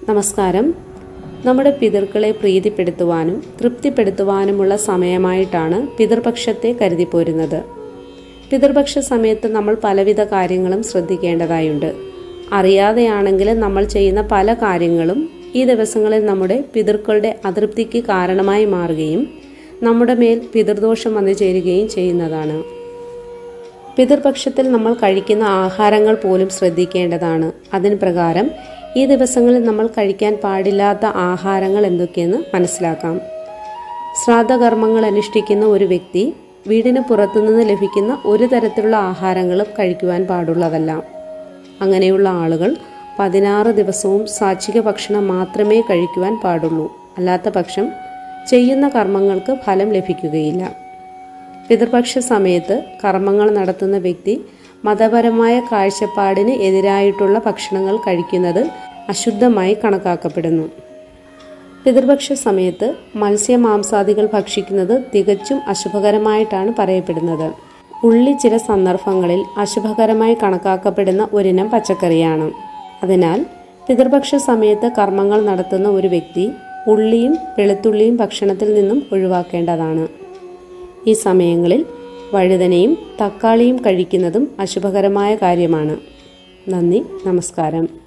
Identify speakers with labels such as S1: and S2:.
S1: നമസ്കാരം നമ്മുടെ പിതൃക്കളെ പ്രീതിപ്പെടുത്തുവാനും തൃപ്തിപ്പെടുത്തുവാനുമുള്ള സമയമായിട്ടാണ് പിതൃപക്ഷത്തെ കരുതിപ്പോരുന്നത് പിതൃപക്ഷ സമയത്ത് നമ്മൾ പലവിധ കാര്യങ്ങളും ശ്രദ്ധിക്കേണ്ടതായുണ്ട് അറിയാതെയാണെങ്കിൽ നമ്മൾ ചെയ്യുന്ന പല കാര്യങ്ങളും ഈ ദിവസങ്ങളിൽ നമ്മുടെ പിതൃക്കളുടെ അതൃപ്തിക്ക് കാരണമായി മാറുകയും നമ്മുടെ മേൽ പിതൃദോഷം വന്നു ചേരുകയും ചെയ്യുന്നതാണ് പിതൃപക്ഷത്തിൽ നമ്മൾ കഴിക്കുന്ന ആഹാരങ്ങൾ പോലും ശ്രദ്ധിക്കേണ്ടതാണ് അതിന് പ്രകാരം ഈ ദിവസങ്ങളിൽ നമ്മൾ കഴിക്കാൻ പാടില്ലാത്ത ആഹാരങ്ങൾ എന്തൊക്കെയെന്ന് മനസ്സിലാക്കാം ശ്രാദ്ധകർമ്മങ്ങൾ അനുഷ്ഠിക്കുന്ന ഒരു വ്യക്തി വീടിന് പുറത്തുനിന്ന് ലഭിക്കുന്ന ഒരു തരത്തിലുള്ള ആഹാരങ്ങളും കഴിക്കുവാൻ പാടുള്ളതല്ല അങ്ങനെയുള്ള ആളുകൾ പതിനാറ് ദിവസവും സാത്വിക ഭക്ഷണം മാത്രമേ കഴിക്കുവാൻ പാടുള്ളൂ അല്ലാത്ത പക്ഷം ചെയ്യുന്ന കർമ്മങ്ങൾക്ക് ഫലം ലഭിക്കുകയില്ല പിതൃപക്ഷ സമയത്ത് കർമ്മങ്ങൾ നടത്തുന്ന വ്യക്തി മതപരമായ കാഴ്ചപ്പാടിന് എതിരായിട്ടുള്ള ഭക്ഷണങ്ങൾ കഴിക്കുന്നത് അശുദ്ധമായി കണക്കാക്കപ്പെടുന്നു പിതൃപക്ഷ സമയത്ത് മത്സ്യമാംസാദികൾ ഭക്ഷിക്കുന്നത് തികച്ചും അശുഭകരമായിട്ടാണ് പറയപ്പെടുന്നത് ഉള്ളി ചില സന്ദർഭങ്ങളിൽ അശുഭകരമായി കണക്കാക്കപ്പെടുന്ന ഒരിനം പച്ചക്കറിയാണ് അതിനാൽ പിതൃപക്ഷ സമയത്ത് കർമ്മങ്ങൾ നടത്തുന്ന ഒരു വ്യക്തി ഉള്ളിയും വെളുത്തുള്ളിയും ഭക്ഷണത്തിൽ നിന്നും ഒഴിവാക്കേണ്ടതാണ് ഈ സമയങ്ങളിൽ വഴുതനയും തക്കാളിയും കഴിക്കുന്നതും അശുഭകരമായ കാര്യമാണ് നന്ദി നമസ്കാരം